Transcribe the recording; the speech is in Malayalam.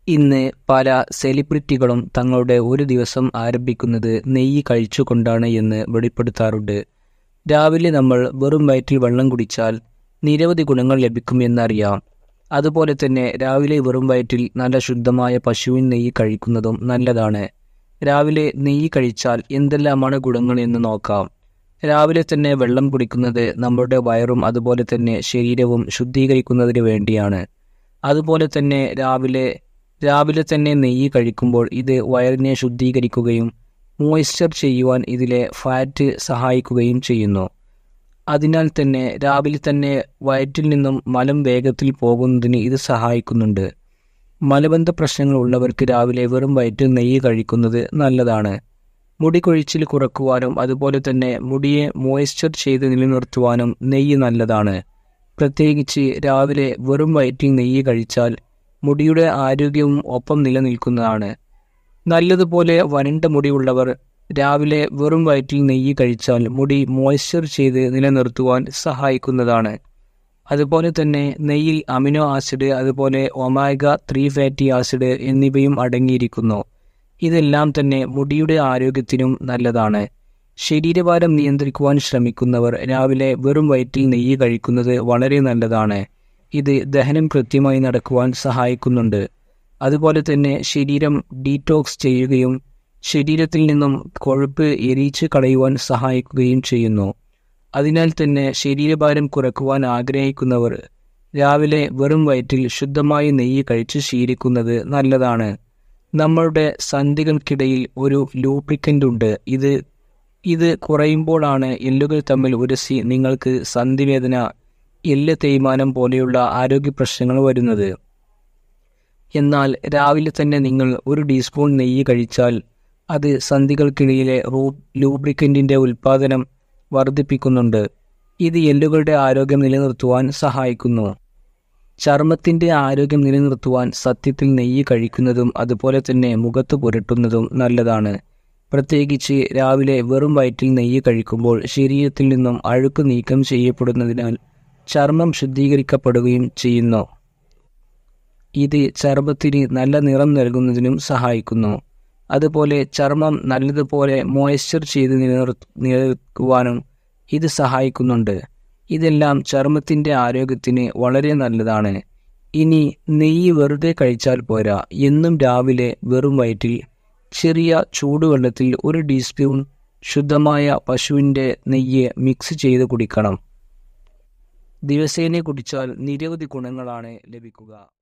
ഇന്ന് പല സെലിബ്രിറ്റികളും തങ്ങളുടെ ഒരു ദിവസം ആരംഭിക്കുന്നത് നെയ്യ് കഴിച്ചുകൊണ്ടാണ് എന്ന് വെളിപ്പെടുത്താറുണ്ട് രാവിലെ നമ്മൾ വെറും വയറ്റിൽ വെള്ളം കുടിച്ചാൽ നിരവധി ഗുണങ്ങൾ ലഭിക്കും എന്നറിയാം അതുപോലെ തന്നെ രാവിലെ വെറും വയറ്റിൽ നല്ല ശുദ്ധമായ പശുവിൻ നെയ്യ് കഴിക്കുന്നതും നല്ലതാണ് രാവിലെ നെയ്യ് കഴിച്ചാൽ എന്തെല്ലാമാണ് ഗുണങ്ങൾ എന്ന് നോക്കാം രാവിലെ തന്നെ വെള്ളം കുടിക്കുന്നത് നമ്മുടെ വയറും അതുപോലെ തന്നെ ശരീരവും ശുദ്ധീകരിക്കുന്നതിന് വേണ്ടിയാണ് അതുപോലെ തന്നെ രാവിലെ രാവിലെ തന്നെ നെയ്യ് കഴിക്കുമ്പോൾ ഇത് വയറിനെ ശുദ്ധീകരിക്കുകയും മോയ്സ്ചർ ചെയ്യുവാൻ ഇതിലെ ഫാറ്റ് സഹായിക്കുകയും ചെയ്യുന്നു അതിനാൽ തന്നെ രാവിലെ തന്നെ വയറ്റിൽ നിന്നും മലം വേഗത്തിൽ പോകുന്നതിന് ഇത് സഹായിക്കുന്നുണ്ട് മലബന്ധ പ്രശ്നങ്ങൾ ഉള്ളവർക്ക് രാവിലെ വെറും വയറ്റിൽ നെയ്യ് കഴിക്കുന്നത് നല്ലതാണ് മുടി കൊഴിച്ചിൽ കുറക്കുവാനും അതുപോലെ തന്നെ മുടിയെ മോയ്സ്ചർ ചെയ്ത് നിലനിർത്തുവാനും നെയ്യ് നല്ലതാണ് പ്രത്യേകിച്ച് രാവിലെ വെറും വയറ്റിൽ നെയ്യ് കഴിച്ചാൽ മുടിയുടെ ആരോഗ്യവും ഒപ്പം നിലനിൽക്കുന്നതാണ് നല്ലതുപോലെ വരണ്ട മുടിയുള്ളവർ രാവിലെ വെറും വയറ്റിൽ നെയ്യ് കഴിച്ചാൽ മുടി മോയ്സ്ചർ ചെയ്ത് നിലനിർത്തുവാൻ സഹായിക്കുന്നതാണ് അതുപോലെ തന്നെ നെയ്യിൽ അമിനോ ആസിഡ് അതുപോലെ ഒമാഗ ത്രീ ഫാറ്റി ആസിഡ് എന്നിവയും അടങ്ങിയിരിക്കുന്നു ഇതെല്ലാം തന്നെ മുടിയുടെ ആരോഗ്യത്തിനും നല്ലതാണ് ശരീരഭാരം നിയന്ത്രിക്കുവാൻ ശ്രമിക്കുന്നവർ രാവിലെ വെറും വയറ്റിൽ നെയ്യ് കഴിക്കുന്നത് വളരെ നല്ലതാണ് ഇത് ദഹനം കൃത്യമായി നടക്കുവാൻ സഹായിക്കുന്നുണ്ട് അതുപോലെ തന്നെ ശരീരം ഡീറ്റോക്സ് ചെയ്യുകയും ശരീരത്തിൽ നിന്നും കൊഴുപ്പ് എരിച്ച് കളയുവാൻ സഹായിക്കുകയും ചെയ്യുന്നു അതിനാൽ തന്നെ ശരീരഭാരം കുറക്കുവാൻ ആഗ്രഹിക്കുന്നവർ രാവിലെ വെറും വയറ്റിൽ ശുദ്ധമായി നെയ്യ് കഴിച്ച് ശീലിക്കുന്നത് നല്ലതാണ് നമ്മളുടെ സന്ധികൾക്കിടയിൽ ഒരു ലൂബ്രിക്കൻ്റ് ഉണ്ട് ഇത് ഇത് കുറയുമ്പോഴാണ് എല്ലുകൾ തമ്മിൽ ഉരസി നിങ്ങൾക്ക് സന്ധിവേദന എല്ല് തേയ്മാനം പോലെയുള്ള ആരോഗ്യ പ്രശ്നങ്ങൾ വരുന്നത് എന്നാൽ രാവിലെ തന്നെ നിങ്ങൾ ഒരു ടീസ്പൂൺ നെയ്യ് കഴിച്ചാൽ അത് സന്ധികൾക്കിടയിലെ റൂ ലൂബ്രിക്കൻറ്റിൻ്റെ ഉൽപ്പാദനം വർദ്ധിപ്പിക്കുന്നുണ്ട് ഇത് എല്ലുകളുടെ ആരോഗ്യം നിലനിർത്തുവാൻ സഹായിക്കുന്നു ചർമ്മത്തിൻ്റെ ആരോഗ്യം നിലനിർത്തുവാൻ സത്യത്തിൽ നെയ്യ് കഴിക്കുന്നതും അതുപോലെ തന്നെ മുഖത്ത് പുരട്ടുന്നതും നല്ലതാണ് പ്രത്യേകിച്ച് രാവിലെ വെറും വയറ്റിൽ നെയ്യ് കഴിക്കുമ്പോൾ ശരീരത്തിൽ നിന്നും അഴുക്ക് നീക്കം ചെയ്യപ്പെടുന്നതിനാൽ ചർമ്മം ശുദ്ധീകരിക്കപ്പെടുകയും ചെയ്യുന്നു ഇത് ചർമ്മത്തിന് നല്ല നിറം നൽകുന്നതിനും സഹായിക്കുന്നു അതുപോലെ ചർമ്മം നല്ലതുപോലെ മോയ്സ്ചർ ചെയ്ത് നിലനിർ നിലനിൽക്കുവാനും ഇത് സഹായിക്കുന്നുണ്ട് ഇതെല്ലാം ചർമ്മത്തിൻ്റെ ആരോഗ്യത്തിന് വളരെ നല്ലതാണ് ഇനി നെയ്യ് വെറുതെ കഴിച്ചാൽ പോരാ എന്നും രാവിലെ വെറും വയറ്റിൽ ചെറിയ ചൂടുവെള്ളത്തിൽ ഒരു ടീസ്പൂൺ ശുദ്ധമായ പശുവിൻ്റെ നെയ്യ് മിക്സ് ചെയ്ത് കുടിക്കണം ദിവസേന കുടിച്ചാൽ നിരവധി ഗുണങ്ങളാണ് ലഭിക്കുക